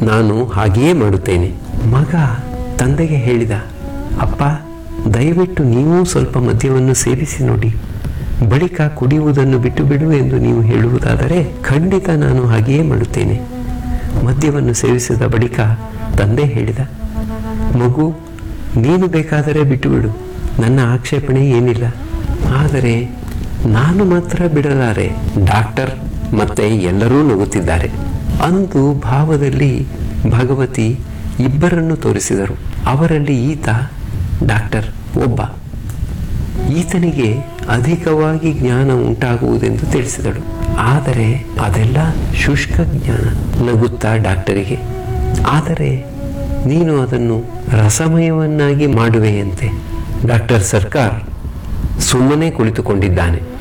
ನಾನು ಹಾಗೆಯೇ ಮಾಡುತ್ತೇನೆ ಮಗ ತಂದೆಗೆ ಹೇಳಿದ ಅಪ್ಪ ದಯವಿಟ್ಟು ನೀವೂ ಸ್ವಲ್ಪ ಮದ್ಯವನ್ನು ಸೇವಿಸಿ ನೋಡಿ ಬಳಿಕ ಕುಡಿಯುವುದನ್ನು ಬಿಟ್ಟು ಬಿಡು ಎಂದು ನೀವು ಹೇಳುವುದಾದರೆ ಖಂಡಿತ ನಾನು ಹಾಗೆಯೇ ಮಾಡುತ್ತೇನೆ ಮದ್ಯವನ್ನು ಸೇವಿಸಿದ ಬಳಿಕ ತಂದೆ ಹೇಳಿದ ಮಗು ನೀನು ಬೇಕಾದರೆ ಬಿಟ್ಟು ಬಿಡು ನನ್ನ ಆಕ್ಷೇಪಣೆ ಏನಿಲ್ಲ ಆದರೆ ನಾನು ಮಾತ್ರ ಬಿಡಲಾರೆ ಡಾಕ್ಟರ್ ಮತ್ತೆ ಎಲ್ಲರೂ ನಗುತ್ತಿದ್ದಾರೆ ಅಂದು ಭಾವದಲ್ಲಿ ಭಗವತಿ ಇಬ್ಬರನ್ನು ತೋರಿಸಿದರು ಅವರಲ್ಲಿ ಈತ ಡಾಕ್ಟರ್ ಒಬ್ಬ ಈತನಿಗೆ ಅಧಿಕವಾಗಿ ಜ್ಞಾನ ಉಂಟಾಗುವುದೆಂದು ತಿಳಿಸಿದಳು ಆದರೆ ಅದೆಲ್ಲ ಶುಷ್ಕ ಜ್ಞಾನ ನಗುತ್ತಾ ಡಾಕ್ಟರಿಗೆ ಆದರೆ ನೀನು ಅದನ್ನು ರಸಮಯವನ್ನಾಗಿ ಮಾಡುವೆಯಂತೆ ಡಾಕ್ಟರ್ ಸರ್ಕಾರ್ ಸುಮ್ಮನೆ ಕುಳಿತುಕೊಂಡಿದ್ದಾನೆ